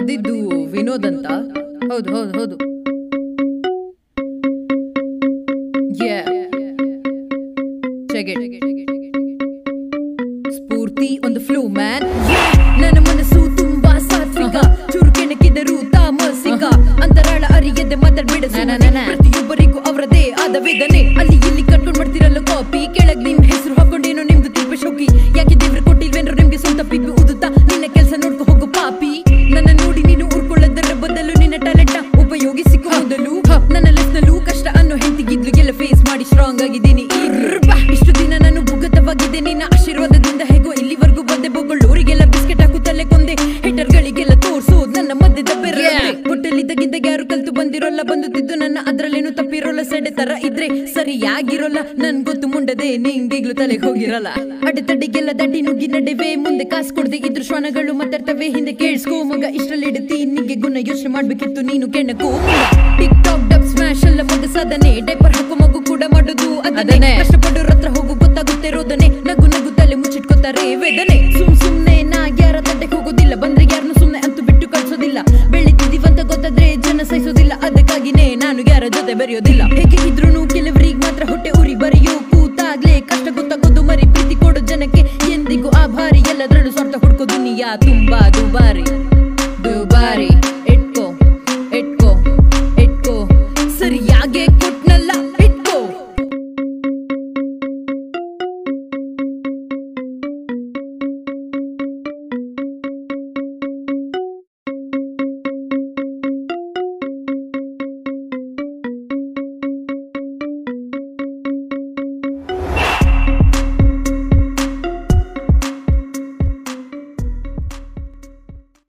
ಬರ್ದಿದ್ದು ವಿನೋದ್ ಅಂತ ಹೌದು ಹೌದು ಹೌದು Yeah. Check it. ಸ್ಫೂರ್ತಿ ಒಂದು ಫ್ಲೂ ಮ್ಯಾನ್ ನನ್ನ ಮನಸ್ಸು ತುಂಬಾ ಸಾತ್ವಿಕ ಚುರುಕೆಣಕಿದರು ತಾಮಸಿಕ ಅಂತರಾಳ ಅರಿಯದೆ ಮಾತಾಡ್ಬಿಡ ಪ್ರತಿಯೊಬ್ಬರಿಗೂ ಅವರದೇ ಆದ ವೇದನೆ ಅಲ್ಲಿ ಇಲ್ಲಿ ಕಟ್ಕೊಂಡ್ ಮಾಡ್ತಿರಲ್ಲ ಕಾಪಿ ಕೆಳಗ್ ನಿಮ್ ಹೆಸರು ಹಾಕೊಂಡೇನೋ ನಿಮ್ದು ತಿಳ್ಪ ಶೋಕಿ ಯಾಕೆ ದೇವ್ರು ಕೊಟ್ಟಿಲ್ವೇನ್ರು ನಿಮ್ಗೆ ಸ್ವಂತ ಪಿಪ್ಪಿ ಉದುತ್ತಾ ನಿನ್ನ ಕೆಲಸ ನೋಡ್ಕೊ ಹೋಗು ಪಾಪಿ ನನ್ನ ನೋಡಿ ನೀನು ಉರ್ಕೊಳ್ಳೋದರ ಬದಲು ನಿನ್ನ ಟ್ಯಾಲೆಂಟ್ ಉಪಯೋಗಿಸಿಕೊ ಮೊದಲು ಹ, ನನ್ನ ಲೆಸ್ ನಲ್ಲೂ ಕಷ್ಟ ಅನ್ನೋ ಹೆಂಡತಿಗಿದ್ಲುಗೆಲ್ಲ ಫೇಸ್ ಮಾಡಿ ಸ್ಟ್ರಾಂಗ್ ಆಗಿದ್ದೀನಿ ಇರ್ಬಾ. ಇಷ್ಟು ದಿನ ನಾನು ಭೂಗತವಾಗಿದ್ದೆ ನಿನ್ನ ಆಶೀರ್ವಾದದಿಂದ ಹೇಗೋ ಇಲ್ಲಿವರೆಗೂ ಬಂದೆ ಬೊಗಳೋರಿಗೆಲ್ಲ ಬಿಸ್ಕೆಟ್ ಹಾಕು ತಲೆ ಕೊಂದೆ ಗಳಿಗೆಲ್ಲ ತೋರ್ಸೋದ್ ನನ್ನ ಮಧ್ಯದ ಬೆರಳೆ ಹೊಟ್ಟೆಲಿದ್ದಾಗಿದ್ದ ಯಾರು ಕಲ್ತು ಬಂದಿರೋಲ್ಲ ಬಂದುತ್ತಿದ್ದು ನನ್ನ ಅದ್ರಲ್ಲೇನು ತಪ್ಪಿರೋಲ್ಲ ಸೆಡೆ ತರ ಇದ್ರೆ ಸರಿಯಾಗಿರೋಲ್ಲ ನನ್ ಗೊತ್ತು ಮುಂಡದೆ ನಿಂಗೀಗ್ಲು ತಲೆಗೆ ಹೋಗಿರಲ್ಲ ಅಡೆತಡೆಗೆಲ್ಲ ದಡ್ಡಿ ನುಗ್ಗಿ ನಡೆವೆ ಮುಂದೆ ಕಾಸು ಕೊಡದೆ ಇದ್ರು ಶ್ವಾನಗಳು ಮಾತಾಡ್ತವೆ ಹಿಂದೆ ಕೇಳಿಸ್ಕೋ ಮಗ ಇಷ್ಟರಲ್ಲಿಡತಿ ನಿಂಗೆ ಗುಣ ಯೋಚನೆ ಮಾಡ್ಬೇಕಿತ್ತು ನೀನು ಕೆಣಕು ಟಿಕ್ ಟಾಕ್ ಡಬ್ ಸ್ಮ್ಯಾಶ್ ಎಲ್ಲ ಮಗ ಸಾಧನೆ ಡೈಪರ್ ಹಾಕೋ ಮಗು ಕೂಡ ಮಾಡೋದು ಅದನ್ನೇ ಕಷ್ಟಪಡೋರ ಹತ್ರ ಹೋಗು ಗೊತ್ತಾಗುತ್ತೆ ರೋದನೆ ನಗು ನಗು ತಲೆ ಮುಚ್ಚಿಟ್ಕೋತಾರೆ ವೇದನೆ ಸುಮ್ ಸುಮ್ನೆ ನಾ ಯಾರ ತಟ್ಟೆಗೆ ಹೋಗೋದಿಲ್ಲ ಬಂದ್ರೆ ಯಾರನ್ನು ಸುಮ್ನೆ ಅಂತೂ ಬಿಟ್ಟು ಕಳ್ಸೋದಿಲ್ಲ ಬೆಳಿತಿದೀವಂತ ಗೊತ್ತಾದ್ರೆ ಜನ ಸಹಿಸೋದಿಲ್ಲ ಅದಕ್ಕಾಗಿನೇ ನಾನು ಯಾರ ಜೊತೆ ಬೆರೆಯೋದಿಲ್ಲ ಹೇಗೆ ಇದ್ರೂನು ಕೆಲವರಿಗೆ ಮಾತ್ರ ಹೊಟ್ಟೆ ಉರಿ ಬರೆಯೋ ಕೂತಾಗ್ಲೇ ಕಷ್ಟ ಗೊತ್ತಾಗೋದು ಮರಿ ಪ್ರೀತಿ ಕೊಡೋ ಜನಕ್ಕೆ ಎಂದಿಗೂ ಆಭಾರಿ ಎಲ್ಲದ್ರಲ್ಲೂ ಸ್ವಾರ್ಥ ಹುಡ್ಕೋ ದುನಿಯಾ ತುಂಬಾ ದುಬಾರಿ